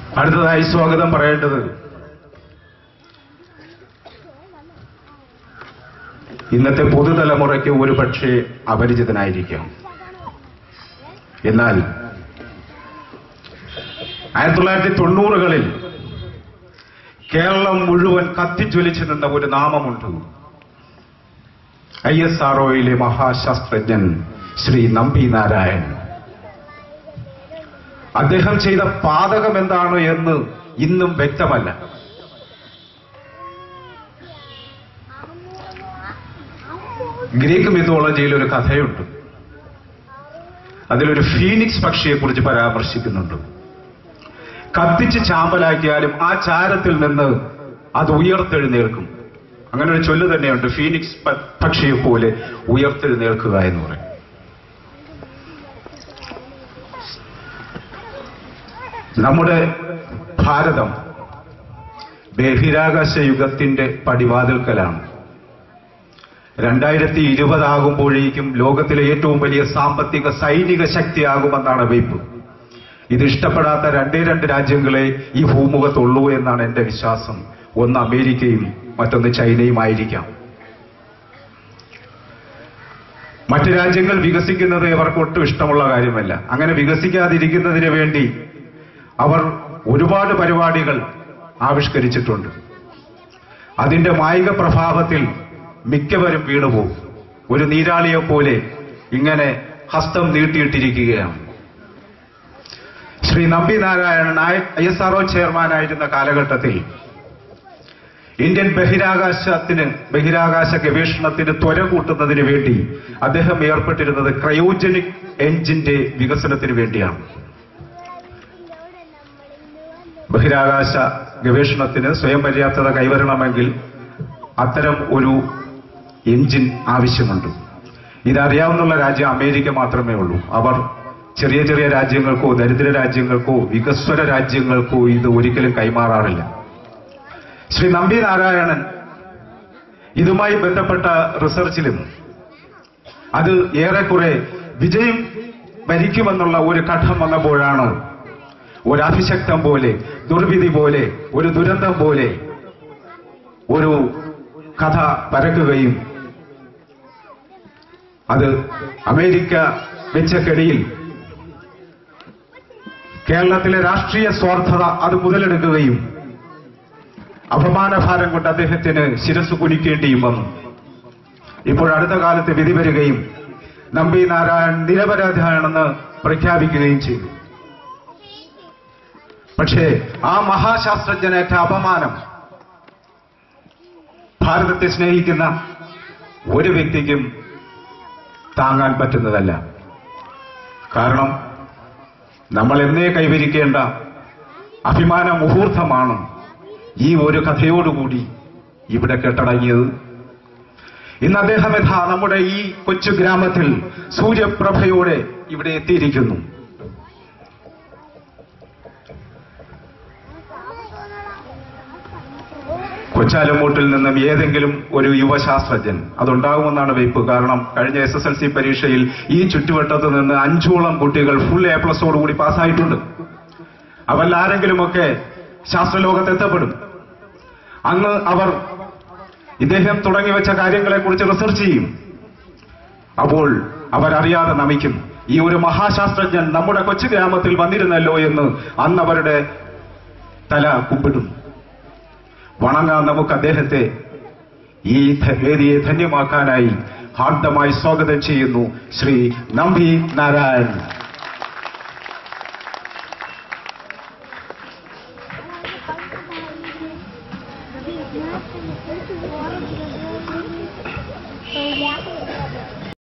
അടുത്തതായി സ്വാഗതം പറയേണ്ടത് ഇന്നത്തെ പുതുതലമുറയ്ക്ക് ഒരു പക്ഷേ അപരിചിതനായിരിക്കാം എന്നാൽ ആയിരത്തി തൊള്ളായിരത്തി തൊണ്ണൂറുകളിൽ കേരളം മുഴുവൻ കത്തിജ്വലിച്ചു നിന്ന ഒരു നാമമുണ്ട് ഐ എസ് ആർ മഹാശാസ്ത്രജ്ഞൻ ശ്രീ നമ്പി നാരായൺ അദ്ദേഹം ചെയ്ത പാതകം എന്താണ് എന്ന് ഇന്നും വ്യക്തമല്ല ഗ്രീക്ക് മിത്തോളജിയിൽ ഒരു കഥയുണ്ട് അതിലൊരു ഫീനിക്സ് പക്ഷിയെക്കുറിച്ച് പരാമർശിക്കുന്നുണ്ട് കത്തിച്ച് ചാമ്പലാക്കിയാലും ആ ചാരത്തിൽ നിന്ന് അത് ഉയർത്തെഴുന്നേൽക്കും അങ്ങനെ ഒരു ചൊല്ല് തന്നെയുണ്ട് ഫീനിക്സ് പ- പക്ഷിയെ പോലെ ഉയർത്തെഴുന്നേൽക്കുക എന്ന് പറയും നമ്മുടെ ഭാരതം ബഹിരാകാശ യുഗത്തിന്റെ പടിവാതിൽക്കലാണ് രണ്ടായിരത്തി ഇരുപതാകുമ്പോഴേക്കും ലോകത്തിലെ ഏറ്റവും വലിയ സാമ്പത്തിക സൈനിക ശക്തിയാകുമെന്നാണ് വെയ്പ്പ് ഇത് ഇഷ്ടപ്പെടാത്ത രണ്ടേ രണ്ട് രാജ്യങ്ങളെ ഈ ഭൂമുഖത്തുള്ളൂ എന്നാണ് എന്റെ വിശ്വാസം ഒന്ന് അമേരിക്കയും മറ്റൊന്ന് ചൈനയുമായിരിക്കാം മറ്റു രാജ്യങ്ങൾ വികസിക്കുന്നത് ഇവർക്ക് ഒട്ടും ഇഷ്ടമുള്ള കാര്യമല്ല അങ്ങനെ വികസിക്കാതിരിക്കുന്നതിന് വേണ്ടി അവർ ഒരുപാട് പരിപാടികൾ ആവിഷ്കരിച്ചിട്ടുണ്ട് അതിന്റെ മായിക പ്രഭാവത്തിൽ മിക്കവരും വീണുപോകും ഒരു നീരാളിയെ പോലെ ഇങ്ങനെ ഹസ്തം നീട്ടിയിട്ടിരിക്കുകയാണ് Shri Nambi Narayanan I S R O ചെയർമാനായിരുന്ന കാലഘട്ടത്തിൽ ഇന്ത്യൻ ബഹിരാകാശത്തിന് ബഹിരാകാശ ഗവേഷണത്തിന് ത്വര കൂട്ടുന്നതിന് വേണ്ടി അദ്ദേഹം ഏർപ്പെട്ടിരുന്നത് ക്രയോജനിക് എഞ്ചിന്റെ വികസനത്തിന് വേണ്ടിയാണ് ബഹിരാകാശ ഗവേഷണത്തിന് സ്വയം പര്യാപ്തത കൈവരണമെങ്കിൽ അത്തരം ഒരു എഞ്ചിൻ ആവശ്യമുണ്ട് ഇതറിയാവുന്ന രാജ്യം അമേരിക്ക മാത്രമേ ഉള്ളൂ അവർ ചെറിയ ചെറിയ രാജ്യങ്ങൾക്കോ ദരിദ്ര രാജ്യങ്ങൾക്കോ വികസ്വര രാജ്യങ്ങൾക്കോ ഇത് ഒരിക്കലും കൈമാറാറില്ല ശ്രീ നമ്പി നാരായണൻ ഇതുമായി ബന്ധപ്പെട്ട റിസർച്ചിലും അത് ഏറെക്കുറെ വിജയം ഭരിക്കുമെന്നുള്ള ഒരു ഘട്ടം വന്നപ്പോഴാണ് ഒരു അഭിശക്തം പോലെ ദുർവിധി പോലെ ഒരു ദുരന്തം പോലെ ഒരു കഥ പരക്കുകയും അത് അമേരിക്ക വെച്ച കെടിയിൽ കേരളത്തിലെ രാഷ്ട്രീയ സ്വാർത്ഥത അത് മുതലെടുക്കുകയും അപമാനഭാരം കൊണ്ട് അദ്ദേഹത്തിന് ശിരസ് കുനിക്കേണ്ടിയും വന്നു ഇപ്പോൾ അടുത്ത കാലത്ത് വിധി വരികയും നമ്പി നാരായൺ നിരപരാധിയാണെന്ന് പ്രഖ്യാപിക്കുകയും ചെയ്തു പക്ഷേ ആ മഹാശാസ്ത്രജ്ഞനേറ്റ അപമാനം ഭാരതത്തെ സ്നേഹിക്കുന്ന ഒരു വ്യക്തിക്കും താങ്ങാൻ പറ്റുന്നതല്ല കാരണം നമ്മൾ എന്നേ കൈവരിക്കേണ്ട അഭിമാന മുഹൂർത്തമാണ് ഈ ഒരു കഥയോടുകൂടി ഇവിടെ കെട്ടടങ്ങിയത് ഇന്ന് അദ്ദേഹം യഥാ നമ്മുടെ ഈ കൊച്ചു ഗ്രാമത്തിൽ സൂര്യപ്രഭയോടെ ഇവിടെ എത്തിയിരിക്കുന്നു കൊച്ചാലമൂട്ടിൽ നിന്നും ഏതെങ്കിലും ഒരു യുവശാസ്ത്രജ്ഞൻ അതുണ്ടാകുമെന്നാണ് വെയ്പ്പ് കാരണം കഴിഞ്ഞ എസ് എസ് എൽ സി പരീക്ഷയിൽ ഈ ചുറ്റുവട്ടത്ത് നിന്ന് അഞ്ചോളം കുട്ടികൾ ഫുൾ എ പ്ലസോടുകൂടി പാസ്സായിട്ടുണ്ട് അവരിൽ ആരെങ്കിലുമൊക്കെ ശാസ്ത്രലോകത്ത് എത്തപ്പെടും അന്ന് അവർ ഇദ്ദേഹം തുടങ്ങി വെച്ച കാര്യങ്ങളെക്കുറിച്ച് റിസർച്ച് ചെയ്യും അപ്പോൾ അവരറിയാതെ നമിക്കും ഈ ഒരു മഹാശാസ്ത്രജ്ഞൻ നമ്മുടെ കൊച്ചു ഗ്രാമത്തിൽ വന്നിരുന്നല്ലോ എന്ന് അന്ന് അവരുടെ തല കുമ്പിടും വണങ്ങാൻ നമുക്ക് അദ്ദേഹത്തെ ഈ ധ- വേദിയെ ധന്യമാക്കാനായി ഹാർദമായി സ്വാഗതം ചെയ്യുന്നു ശ്രീ നമ്പി നാരായൺ Yeah.